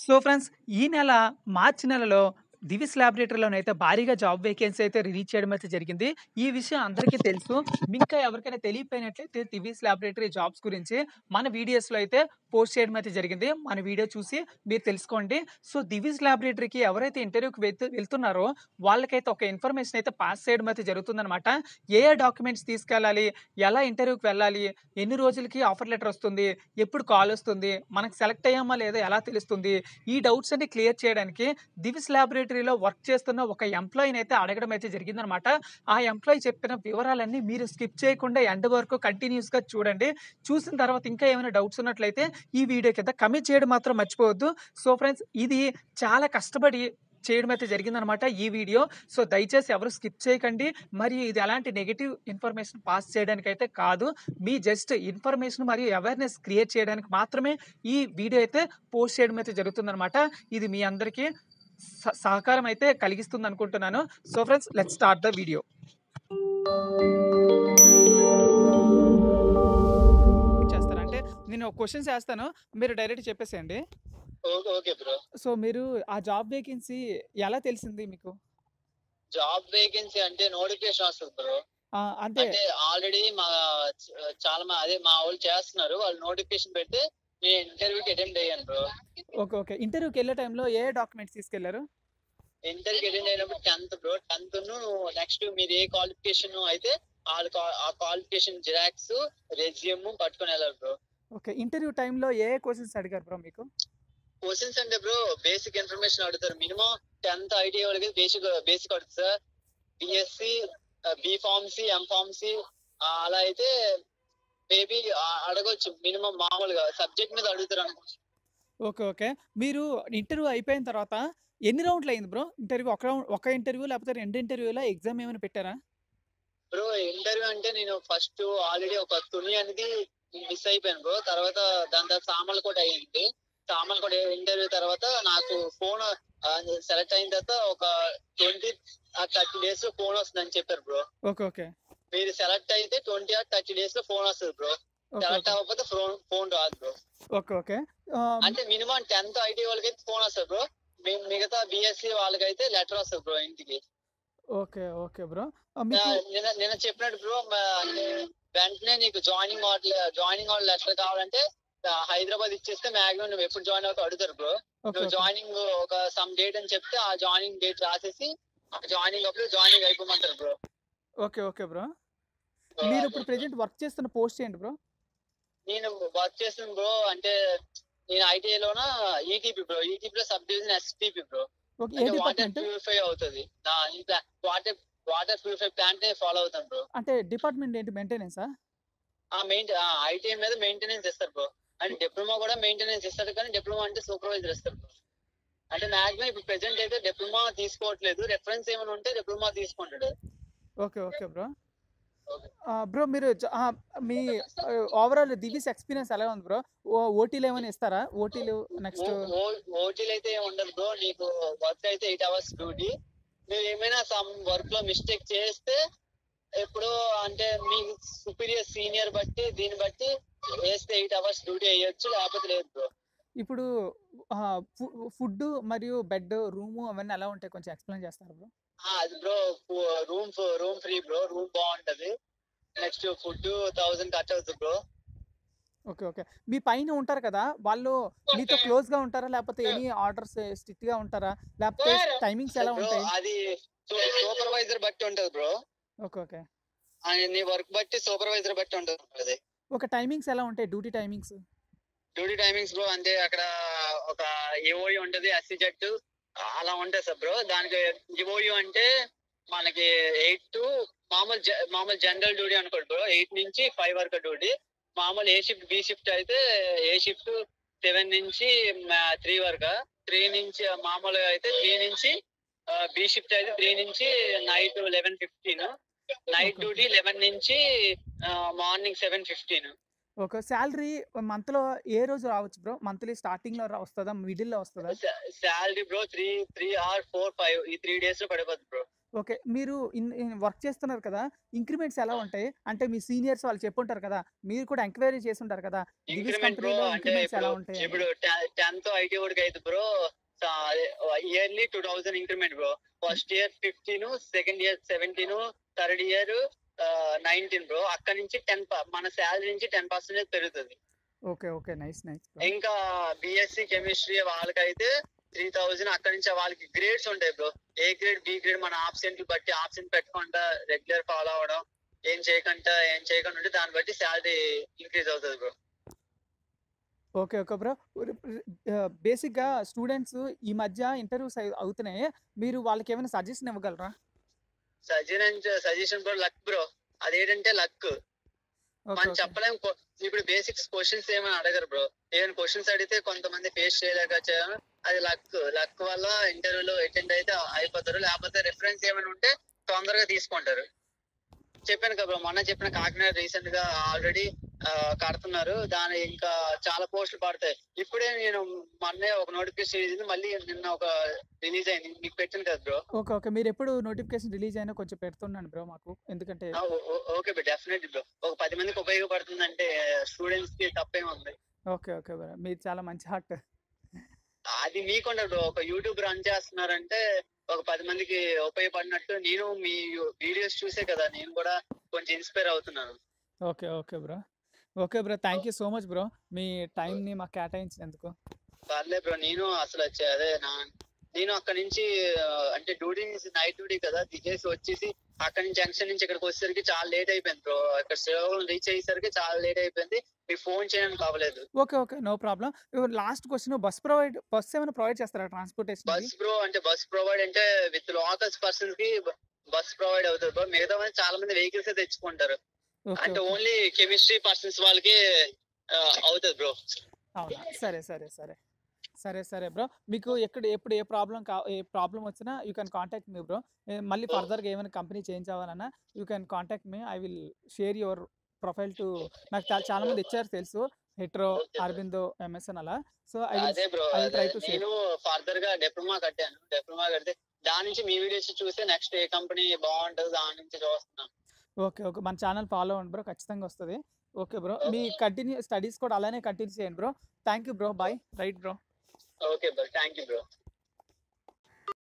So friends ఈ నెల మార్చి నెలలో దివిస్ ల్యాబొరేటరీలోనైతే భారీగా జాబ్ వేకెన్సీ అయితే రిలీజ్ చేయడం అయితే జరిగింది ఈ విషయం అందరికీ తెలుసు ఇంకా ఎవరికైనా తెలియపోయినట్లయితే దివిస్ ల్యాబొరేటరీ జాబ్స్ గురించి మన వీడియోస్లో అయితే పోస్ట్ చేయడం అయితే జరిగింది మన వీడియో చూసి మీరు తెలుసుకోండి సో దివిస్ ల్యాబొరేటరీకి ఎవరైతే ఇంటర్వ్యూకి వెళ్తూ వెళ్తున్నారో వాళ్ళకైతే ఒక ఇన్ఫర్మేషన్ అయితే పాస్ చేయడం అయితే జరుగుతుందన్నమాట ఏ ఏ డాక్యుమెంట్స్ తీసుకెళ్ళాలి ఎలా ఇంటర్వ్యూకి వెళ్ళాలి ఎన్ని రోజులకి ఆఫర్ లెటర్ వస్తుంది ఎప్పుడు కాల్ వస్తుంది మనకు సెలెక్ట్ అయ్యామా లేదా ఎలా తెలుస్తుంది ఈ డౌట్స్ అన్ని క్లియర్ చేయడానికి దివిస్ ల్యాబొరేటరీలో వర్క్ చేస్తున్న ఒక ఎంప్లాయీని అయితే అడగడం అయితే జరిగిందనమాట ఆ ఎంప్లాయీ చెప్పిన వివరాలన్నీ మీరు స్కిప్ చేయకుండా ఎండ్ వరకు కంటిన్యూస్గా చూడండి చూసిన తర్వాత ఇంకా ఏమైనా డౌట్స్ ఉన్నట్లయితే ఈ వీడియో కింద కమెంట్ చేయడం మాత్రం మర్చిపోవద్దు సో ఫ్రెండ్స్ ఇది చాలా కష్టపడి చేయడం అయితే జరిగిందనమాట ఈ వీడియో సో దయచేసి ఎవరు స్కిప్ చేయకండి మరియు ఇది ఎలాంటి నెగిటివ్ ఇన్ఫర్మేషన్ పాస్ చేయడానికి అయితే కాదు మీ జస్ట్ ఇన్ఫర్మేషన్ మరియు అవేర్నెస్ క్రియేట్ చేయడానికి మాత్రమే ఈ వీడియో అయితే పోస్ట్ చేయడం అయితే జరుగుతుందనమాట ఇది మీ అందరికీ స- సహకారం అయితే కలిగిస్తుంది అనుకుంటున్నాను so friends let start the video చేస్తారా అంటే నేను క్వశ్చన్స్ వేస్తాను మీరు డైరెక్ట్ చెప్పేసేయండి ఓకే ఓకే బ్రో సో మీరు ఆ జాబ్ వేకెన్సీ ఎలా తెలిసింది మీకు జాబ్ వేకెన్సీ అంటే నోటిఫికేషన్ వస్తుంది బ్రో ఆ, అంటే అంటే ఆల్రెడీ మా చ- చాలా మంది అదే మా వాళ్ళు చేస్తున్నారు వాళ్ళు నోటిఫికేషన్ పెడితే నేను ఇంటర్వ్యూకి అటెండ్ అయ్యాను బ్రో ఓకే ఓకే ఇంటర్వ్యూకి వెళ్ళే టైంలో ఏ డాక్యుమెంట్స్ తీసుకెళ్లారు ఇంటర్వ్యూకి అటెండ్ అయినప్పుడు టెన్త్ బ్రో టెన్త్ నెక్స్ట్ మీరు ఏ క్వాలిఫికేషన్ అయితే వాళ్ళ కా- ఆ క్వాలిఫికేషన్ జిరాక్స్ రెజ్యూమ్ పట్టుకొని వెళ్ళారు బ్రో ఓకే ఇంటర్వ్యూ టైంలో ఏ క్వశ్చన్స్ అడిగారు బ్రో మీకు క్వశ్చన్స్ అంటే బ్రో బేసిక్ ఇన్ఫర్మేషన్ అడుగుతారు మినిమం టెన్త్ ఐటీ వాళ్ళకి బేసిక్ బేసిక్ అడుగుతారు sir BSc B pharmacy M pharmacy అలా అయితే మేబీ అడగొచ్చు మినిమం మామూలుగా సబ్జెక్ట్ మీద అడుగుతారు అనుకుంటా ఓకే ఓకే మీరు ఇంటర్వ్యూ అయిపోయిన తర్వాత ఎన్ని రౌండ్లు అయింది బ్రో ఇంటర్వ్యూ ఒక రౌండ్ ఒక ఇంటర్వ్యూ లేకపోతే రెండు ఇంటర్వ్యూలో ఎగ్జామ్ ఏమైనా పెట్టారా బ్రో ఇంటర్వ్యూ అంటే నేను ఫస్ట్ ఆల్రెడీ ఒక తుని అనేది మిస్ అయిపోయాను బ్రో తర్వాత దాని తర్వాత సామల్ కూడా అయ్యింది సామల్ కూడా ఇంటర్వ్యూ తర్వాత నాకు ఫోన్ సెలెక్ట్ అయిన తర్వాత ఒక ట్వంటీ థర్టీ డేస్ లో ఫోన్ వస్తుందని చెప్పారు బ్రో ఓకే ఓకే మీరు సెలెక్ట్ అయితే ట్వంటీ ఆర్ థర్టీ డేస్ లో ఫోన్ వస్తుంది బ్రో ఓకే సెలెక్ట్ అవ్వకపోతే ఫోన్ ఫోన్ రాదు బ్రో ఓకే ఓకే అంటే మినిమం టెన్త్ ఐటీ వాళ్ళకైతే ఫోన్ వస్తుంది బ్రో మీ- మిగతా బిఎస్సి వాళ్ళకైతే లెటర్ వస్తుంది బ్రో ఇంటికి ఓకే ఓకే బ్రో ఆ, మీకు నిన్న నిన్న చెప్పినట్టు బ్రో వెంటనే నీకు జాయినింగ్ జాయినింగ్ వాళ్ళ లెటర్ కావాలంటే ఆ, హైదరాబాద్ ఇచ్చేస్తే మాక్సిమం నువ్వు ఎప్పుడు జాయిన్ అవుతావు అడుగుతారు బ్రో ఓకే నువ్వు జాయినింగ్ ఒక సమ్ డేట్ అని చెప్తే ఆ జాయినింగ్ డేట్ రాసేసి జాయినింగ్ అప్పుడు జాయినింగ్ అయిపోమంటారు బ్రో ఓకే ఓకే బ్రో మీరు ఇప్పుడు ప్రెజెంట్ వర్క్ చేస్తున్న పోస్ట్ ఏంటి బ్రో నేను వర్క్ చేస్తున్న బ్రో అంటే నేను ఐటీఐ లోన ఈటీపీ బ్రో ఈటీపీ లో sub division STP bro okay ఏ అంటే వాటర్ డిపార్ట్మెంట్ ప్యూరిఫై అవుతుంది water water purify plant follow అవుతాం బ్రో అంటే డిపార్ట్మెంట్ ఏంటి మెయింటెనెన్సా ఆ మెయిన్ ఐటీఐ మీద మెయింటెనెన్స్ ఇస్తారు బ్రో అండ్ డిప్లొమా కూడా మెయింటెనెన్స్ ఇస్తారు కానీ డిప్లొమా అంటే సూపర్వైజర్ ఇస్తారు బ్రో అంటే మాక్సిమం ఇప్పుడు ప్రెసెంట్ అయితే డిప్లొమా తీసుకోవట్లేదు రెఫరెన్స్ ఏమైనా ఉంటే డిప్లొమా తీసుకుంటాడు okay okay bro Okay. Bro మీరు జ- ఆ, మీ ఓవరాల్ దివిస్ ఎక్స్పీరియన్స్ ఎలా ఉంది బ్రో ఓటీలు ఏమైనా ఇస్తారా ఓటీలు నెక్స్ట్ ఓటీలు అయితే ఏమి ఉండదు బ్రో నీకు వర్క్ అయితే ఎయిట్ అవర్స్ డ్యూటీ మీరు ఏమైనా సమ్ వర్క్ లో మిస్టేక్ చేస్తే ఎప్పుడో అంటే మీ సుపీరియర్ సీనియర్ బట్టి దీన్ని బట్టి వేస్తే ఎయిట్ అవర్స్ డ్యూటీ వేయొచ్చు లేకపోతే లేదు బ్రో ఇప్పుడు ఫుడ్ మరియు బెడ్ రూము అవన్నీ ఎలా ఉంటాయి కొంచెం ఎక్స్ప్లెయిన్ చేస్తారా బ్రో అది bro room room free bro room బాగుంటది నెక్స్ట్ ఫుడ్ థౌసండ్ కట్ అవుతుంది బ్రో ఓకే ఓకే మీ పైన ఉంటారు కదా వాళ్ళు మీతో క్లోజ్ గా ఉంటారా లేకపోతే ఎనీ ఆర్డర్స్ స్ట్రిక్ట్ గా ఉంటారా లేకపోతే టైమింగ్స్ ఎలా బ్రో ఉంటాయి అది సూపర్వైజర్ బట్టి ఉంటది బ్రో ఓకే ఓకే నీ వర్క్ బట్టి సూపర్వైజర్ బట్టి ఉంటది అది ఒక టైమింగ్స్ ఎలా ఉంటాయి duty timings duty timings bro అంటే అక్కడ ఒక ఏఓయు ఉంటది ఎస్సీ జట్టు అలా ఉంటాయి సార్ బ్రో దానికి ఈఓయు అంటే మనకి ఎయిట్ టు మామూలు జ- మామూలు జనరల్ డ్యూటీ అనుకోండి బ్రో ఎయిట్ నుంచి ఫైవ్ వరకు డ్యూటీ మామూలు ఏ షిఫ్ట్ బి షిఫ్ట్ అయితే ఏ షిఫ్ట్ సెవెన్ నుంచి త్రీ వరకు త్రీ నుంచి మామూలుగా అయితే త్రీ నుంచి బి షిఫ్ట్ అయితే త్రీ నుంచి night eleven fifteen night Okay. Duty eleven నుంచి మార్నింగ్ సెవెన్ ఫిఫ్టీన్ ఒక శాలరీ మంత్ లో ఏ రోజు రావచ్చు బ్రో మంత్లీ స్టార్టింగ్ లో రా- వస్తుందా మిడిల్ లో వస్తుందా salary bro three three or four five ఈ త్రీ డేస్ లో పడిపోద్ది బ్రో ఓకే. మీరు ఇన్ ఇన్ వర్క్ చేస్తున్నారు కదా! ఇంక్రిమెంట్స్ ఎలా ఆ! ఉంటాయి? అంటే మీ సీనియర్స్ వాళ్ళు చెప్పుంటారు కదా! మీరు కూడా ఎంక్వైరీ చేసుంటారు కదా! దివిస్ ఇంక్రిమెంట్ బ్రో కంపెనీలో అంటే ఇంక్రిమెంట్స్ ఇప్పుడు ఎలా ఉంటాయని? ఇప్పుడు టె 10థ్ ఐటీ వాడికి అయితే బ్రో స అదే yearly 2000 increment bro. First year 15 second year 17 third year ఆహ్, 19 బ్రో. అక్కడి నుంచి 10 ప మన సాలరీ నుంచి 10% పెరుగుతది. Okay. Okay. Nice. Nice bro. ఇంకా బీఎస్సీ కెమిస్ట్రీ వాళ్ళకైతే 3000 అక్కడి నుంచి వాళ్ళకి గ్రేడ్స్ ఉంటాయి bro. A grade, B grade మన ఆబ్సెంట్లు బట్టి ఆబ్సెంట్ పెట్టకుండా రెగ్యులర్ ఫాలో అవ్వడం. ఏం చేయకుండా ఏం చేయకుండా ఉంటే దాన్ని బట్టి సాలరీ ఇంక్రీజ్ అవుతది బ్రో. ఓకే. Okay bro. ర్ ఆహ్, బేసిక్‌గా స్టూడెంట్స్ ఈ మధ్య ఇంటర్వ్యూస్ అయి అవుతున్నాయి. మీరు వాళ్ళకేమైనా సజెషన్ ఇవ్వగలరా? సజెనెంట్ సజెషన్ బ్రో లక్ బ్రో. అదేంటంటే లక్. ఓకే. మనం ఓకే. చెప్పలేం కొ ఇప్పుడు బేసిక్స్ క్వెషన్స్ ఏమని అడగరు బ్రో. ఏమైనా క్వెషన్స్ అడిగితే కొంతమంది ఫేస్ చేయలేక చేయడం అది లక్. లక్ వల్ల ఇంటర్వ్యూలో అటెండ్ అయితే అయిపోతారు. లేకపోతే రిఫరెన్స్ ఏమైనా ఉంటే తొందరగా తీసుకుంటారు. చెప్పాను కదా బ్రో మొన్న చెప్పిన కాకినాడ రీసెంట్ గా ఆల్రెడీ ఆహ్, కడుతున్నారు. దాని ఇంకా చాలా పోస్టులు పడతాయి. ఇప్పుడే నేను మొన్నే ఒక నోటిఫికేషన్ రిలీజ్ మళ్ళీ నిన్న ఒక రిలీజ్ అయింది. మీకు పెట్టాను కదా బ్రో. ఓకే. ఓకే. మీరెప్పుడు నోటిఫికేషన్ రిలీజ్ అయినా కొంచెం పెడుతుండండి బ్రో మాకు. ఎందుకంటే ఆ! ఓ ఓ ఓకే బ్రో. Definitely bro. ఒక 10 మందికి ఉపయోగపడుతుందంటే స్టూడెంట్స్‌కి తప్పేముంది. ఓకే. Okay bro. మీది చాలా మంచి హార్ట్. అది మీకుండదు బ్రో. ఒక యూట్యూబ్ రన్ చేస్తున్నారంటే ఒక 10 మందికి ఉపయోగపడినట్టు నేను మీ వీడియోస్ చూసే కదా నేను కూడా కొంచెం ఇన్‌స్పైర్ అవుతున్నాను. Okay. Okay bro. Okay bro. Thank you so much bro. మీ టైమ్‌ని మాకు కేటాయించినందుకు. పర్లేదు బ్రో. నేను అసలు చ అదే నా నేను అక్కడి నుంచి ఆహ్, అంటే డ్యూటీ నైట్ డ్యూటీ కదా! దిగేసి వచ్చేసి అక్కడి నుంచి జంక్షన్ నుంచి ఇక్కడికి వచ్చేసరికి చాలా లేట్ అయిపోయింది బ్రో. ఇక్కడ శ్రీకాకుళం రీచ్ అయ్యేసరికి చాలా లేట్ అయిపోయింది. మీకు ఫోన్ చేయడానికి అవ్వలేదు. ఓకే. ఓకే. No problem. ఇప్పుడు last question bus provide bus ఏమైనా ప్రొవైడ్ చేస్తారా ట్రాన్స్‌పోర్టేషన్‌కి? బస్ బ్రో అంటే బస్ ప్రొవైడ్ అంటే విత్ లోకల్స్ పర్సన్స్ కి బ బస్ ప్రొవైడ్ అవుతది బ్రో. మిగతా మంది చాలా మంది వెహికల్సే తెచ్చుకుంటారు. ఓకే. అంటే ఓకే. ఓన్లీ కెమిస్ట్రీ పర్సన్స్ వాళ్ళకి ఆహ్, అవుతది బ్రో. అవునా? సరే. సరే. సరే. సరే. సరే బ్రో. మీకు ఎక్కడ ఎప్పుడు ఏ ప్రాబ్లమ్ కా ఏ ప్రాబ్లమ్ వచ్చినా you can contact me bro. ఏ మళ్ళీ ఓహ్! ఫర్దర్‌గా ఏమైనా కంపెనీ చేంజ్ అవ్వాలన్నా you can contact me. I will share your profile to నాకు చా చాలా మంది ఇచ్చారు తెలుసు. Hetero, okay bro. Aurobindo, MSN అలా. సో ఐ విల్ అదే బ్రో. ఐ విల్ అదే. Try to share. నేను ఫర్దర్ గా డిప్లొమా కట్టాను. డిప్లొమా కడితే దాని నుంచి మీ వీడియోస్ చూసి నెక్స్ట్ ఏ కంపెనీ బావుంటది దాని నుంచి చూస్తున్నాను. ఓకే. ఓకే. మన ఛానల్ ఫాలో అవ్వండి బ్రో. ఖచ్చితంగా వస్తది. Okay bro. మీ ఓకే. కంటిన్యూ స్టడీస్ కూడా అలానే కంటిన్యూ చేయండి bro. Thank you bro. Bye. Right bro. Okay bro. Thank you bro.